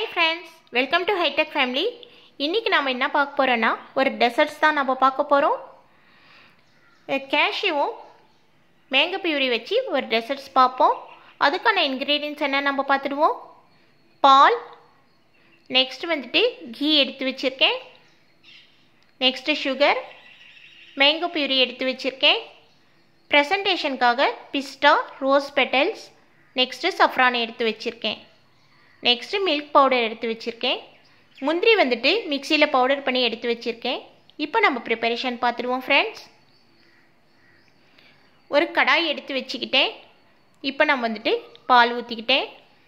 friends welcome to hi tech family இன்றைக்கி நாம் என்ன பார்க்க போகிறோன்னா ஒரு டெசர்ட்ஸ் தான் நம்ம பார்க்க போகிறோம் கேஷ்யூவும் மேங்க பியூரி வச்சு ஒரு டெசர்ட்ஸ் பார்ப்போம் அதுக்கான இன்க்ரீடியன்ஸ் என்ன நம்ம பார்த்துடுவோம் பால் நெக்ஸ்ட் வந்துட்டு கீ எடுத்து வச்சுருக்கேன் நெக்ஸ்ட்டு சுகர் மேங்கோ பியூரி எடுத்து வச்சுருக்கேன் ப்ரெசன்டேஷனுக்காக pista rose petals next saffron எடுத்து வச்சுருக்கேன் நெக்ஸ்ட்டு மில்க் பவுடர் எடுத்து வச்சுருக்கேன் முந்திரி வந்துட்டு மிக்சியில் பவுடர் பண்ணி எடுத்து வச்சுருக்கேன் இப்போ நம்ம ப்ரிப்பரேஷன் பார்த்துடுவோம் ஃப்ரெண்ட்ஸ் ஒரு கடாய் எடுத்து வச்சுக்கிட்டேன் இப்போ நான் வந்துட்டு பால் ஊற்றிக்கிட்டேன்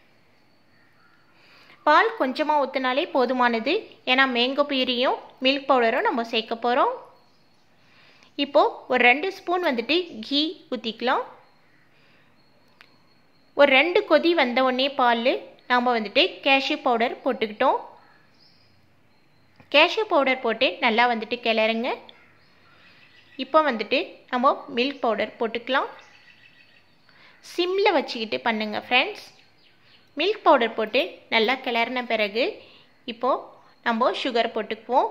பால் கொஞ்சமாக ஊற்றினாலே போதுமானது ஏன்னா மேங்கோ பியூரியும் மில்க் பவுடரும் நம்ம சேர்க்க போகிறோம் இப்போது ஒரு ரெண்டு ஸ்பூன் வந்துட்டு கீ ஊற்றிக்கலாம் ஒரு ரெண்டு கொதி வந்த உடனே பால் நாம் வந்துட்டு கேஷ்யூ பவுடர் போட்டுக்கிட்டோம் கேஷ்யூ பவுடர் போட்டு நல்லா வந்துட்டு கிளறுங்க இப்போ வந்துட்டு நம்ம மில்க் பவுடர் போட்டுக்கலாம் சிம்மில் வச்சுக்கிட்டு பண்ணுங்கள் ஃப்ரெண்ட்ஸ் மில்க் பவுடர் போட்டு நல்லா கிளறின பிறகு இப்போது நம்ம சுகர் போட்டுக்குவோம்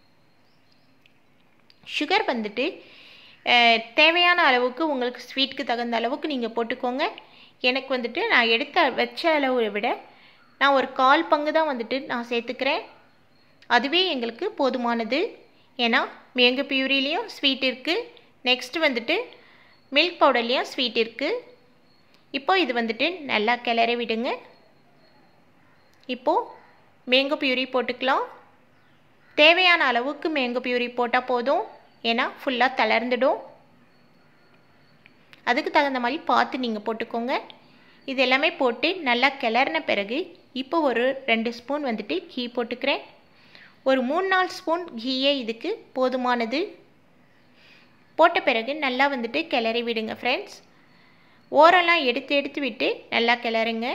சுகர் வந்துட்டு தேவையான அளவுக்கு உங்களுக்கு ஸ்வீட்டுக்கு தகுந்த அளவுக்கு நீங்கள் போட்டுக்கோங்க எனக்கு வந்துட்டு நான் எடுத்த வச்ச அளவை விட நான் ஒரு கால் பங்கு தான் வந்துட்டு நான் சேர்த்துக்கிறேன் அதுவே எங்களுக்கு போதுமானது ஏன்னா மேங்க பியூரிலையும் ஸ்வீட் இருக்குது நெக்ஸ்ட் வந்துட்டு மில்க் பவுடர்லேயும் ஸ்வீட் இருக்குது இப்போ இது வந்துட்டு நல்லா கிளறி விடுங்க இப்போது மேங்கோ பியூரி போட்டுக்கலாம் தேவையான அளவுக்கு மேங்கோ பியூரி போட்டால் போதும் ஏன்னா ஃபுல்லாக தளர்ந்துடும் அதுக்கு தகுந்த மாதிரி பார்த்து நீங்கள் போட்டுக்கோங்க இது எல்லாமே போட்டு நல்லா கிளறின பிறகு இப்போ ஒரு ரெண்டு ஸ்பூன் வந்துட்டு கீ போட்டுக்கிறேன் ஒரு மூணு நாலு ஸ்பூன் கீயே இதுக்கு போதுமானது போட்ட பிறகு நல்லா வந்துட்டு கிளறி விடுங்க ஃப்ரெண்ட்ஸ் ஓரெல்லாம் எடுத்து எடுத்து விட்டு நல்லா கிளறுங்க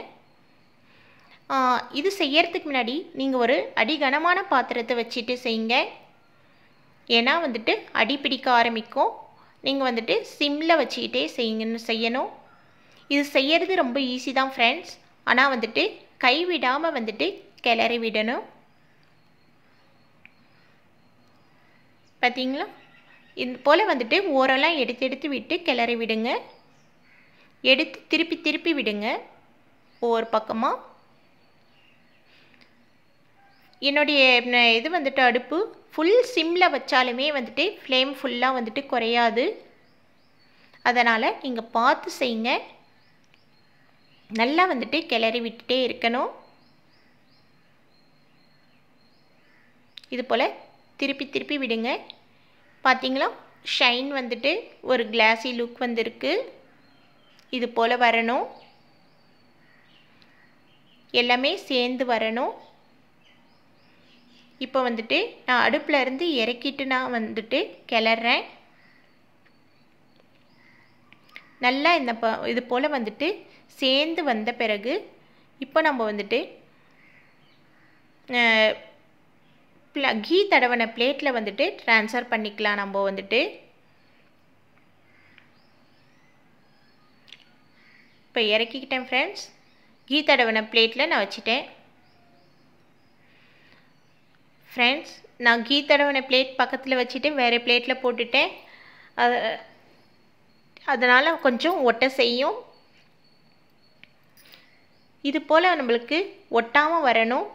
இது செய்யறதுக்கு முன்னாடி நீங்கள் ஒரு அடிகனமான பாத்திரத்தை வச்சுட்டு செய்யுங்க ஏன்னா வந்துட்டு அடி பிடிக்க ஆரம்பிக்கும் நீங்கள் வந்துட்டு சிம்மில் வச்சுக்கிட்டே செய்யுங்கன்னு செய்யணும் இது செய்யறது ரொம்ப ஈஸி தான் ஃப்ரெண்ட்ஸ் ஆனால் வந்துட்டு கைவிடாமல் வந்துட்டு கிளறி விடணும் பார்த்தீங்களா இது போல் வந்துட்டு ஓரெல்லாம் எடுத்து எடுத்து விட்டு கிளறி விடுங்க எடுத்து திருப்பி திருப்பி விடுங்க ஒவ்வொரு பக்கமாக என்னுடைய இது வந்துட்டு அடுப்பு ஃபுல் சிம்மில் வச்சாலுமே வந்துட்டு ஃப்ளேம் ஃபுல்லாக வந்துட்டு குறையாது அதனால் நீங்கள் பார்த்து செய்யுங்க நல்லா வந்துட்டு கிளறி விட்டுட்டே இருக்கணும் இது போல் திருப்பி திருப்பி விடுங்க பார்த்தீங்களா ஷைன் வந்துட்டு ஒரு கிளாஸி லுக் வந்திருக்கு இது போல் வரணும் எல்லாமே சேர்ந்து வரணும் இப்போ வந்துட்டு நான் அடுப்பில் இருந்து இறக்கிட்டு நான் வந்துட்டு கிளறேன் நல்லா இந்த ப இது போல் வந்துட்டு சேர்ந்து வந்த பிறகு இப்போ நம்ம வந்துட்டு கீ தடவன பிளேட்டில் வந்துட்டு ட்ரான்ஸ்ஃபர் பண்ணிக்கலாம் நம்ம வந்துட்டு இப்போ இறக்கிக்கிட்டேன் ஃப்ரெண்ட்ஸ் கீ தடவன பிளேட்டில் நான் வச்சுட்டேன் ஃப்ரெண்ட்ஸ் நான் கீ தடவன பிளேட் பக்கத்தில் வச்சுட்டு வேறு பிளேட்டில் போட்டுட்டேன் அதனால் கொஞ்சம் ஒட்ட செய்யும் இது போல் நம்மளுக்கு ஒட்டாமல் வரணும்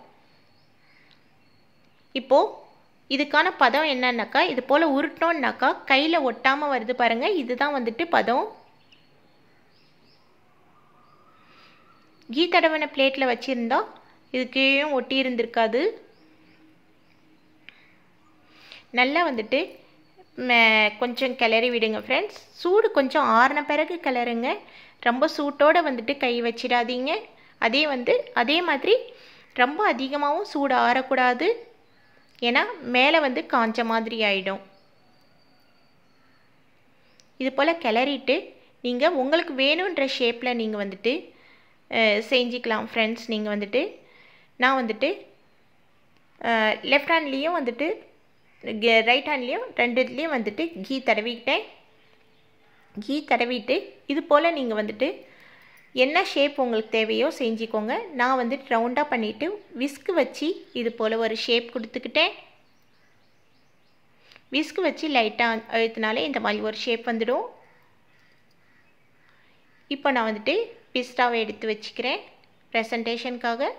இப்போது இதுக்கான பதம் என்னன்னாக்கா இது போல் உருட்டோன்னாக்கா கையில் ஒட்டாமல் வருது பாருங்கள் இதுதான் வந்துட்டு பதம் கீ தடவன பிளேட்டில் வச்சுருந்தா இது கீழே ஒட்டி இருந்திருக்காது நல்லா வந்துட்டு கொஞ்சம் கிளறி விடுங்க ஃப்ரெண்ட்ஸ் சூடு கொஞ்சம் ஆறின பிறகு கிளறுங்க ரொம்ப சூட்டோடு வந்துட்டு கை வச்சிடாதீங்க அதே வந்து அதே மாதிரி ரொம்ப அதிகமாகவும் சூடு ஆறக்கூடாது ஏன்னா மேலே வந்து காஞ்ச மாதிரி ஆகிடும் இது போல் கிளறிட்டு நீங்கள் உங்களுக்கு வேணுன்ற ஷேப்பில் நீங்கள் வந்துட்டு செஞ்சுக்கலாம் ஃப்ரெண்ட்ஸ் நீங்கள் வந்துட்டு நான் வந்துட்டு லெஃப்ட் ஹேண்ட்லேயும் வந்துட்டு ரைட் ஹேண்ட்லேயும் ரெண்டுலேயும் வந்துட்டு கீ தடவிக்கிட்டேன் கீ தடவிட்டு இது போல் நீங்கள் வந்துட்டு என்ன ஷேப் உங்களுக்கு தேவையோ செஞ்சுக்கோங்க நான் வந்துட்டு ரவுண்டாக பண்ணிவிட்டு விஸ்கு வச்சு இது போல் ஒரு ஷேப் கொடுத்துக்கிட்டேன் விஸ்கு வச்சு லைட்டாக அழுத்தினாலே இந்த மாதிரி ஒரு ஷேப் வந்துடும் இப்போ நான் வந்துட்டு பிஸ்டாவை எடுத்து வச்சுக்கிறேன் ப்ரெசன்டேஷனுக்காக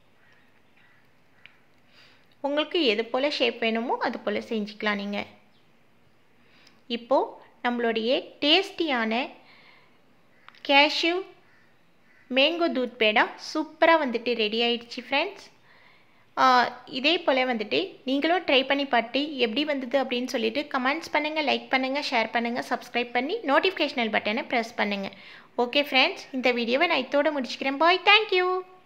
உங்களுக்கு எது போல் ஷேப் வேணுமோ அது போல் செஞ்சுக்கலாம் நீங்கள் இப்போது நம்மளுடைய டேஸ்டியான கேஷ்யூ மேங்கோ தூத் பேடா சூப்பராக வந்துட்டு ரெடி ஆயிடுச்சு ஃப்ரெண்ட்ஸ் இதே போல் வந்துட்டு நீங்களும் ட்ரை பண்ணி பார்த்து எப்படி வந்தது அப்படின்னு சொல்லிட்டு கமெண்ட்ஸ் பண்ணுங்கள் லைக் பண்ணுங்கள் ஷேர் பண்ணுங்கள் சப்ஸ்கிரைப் பண்ணி நோட்டிஃபிகேஷனல் பட்டனை ப்ரெஸ் பண்ணுங்கள் ஓகே ஃப்ரெண்ட்ஸ் இந்த வீடியோவை நான் இதோட முடிச்சுக்கிறேன் பாய் தேங்க்யூ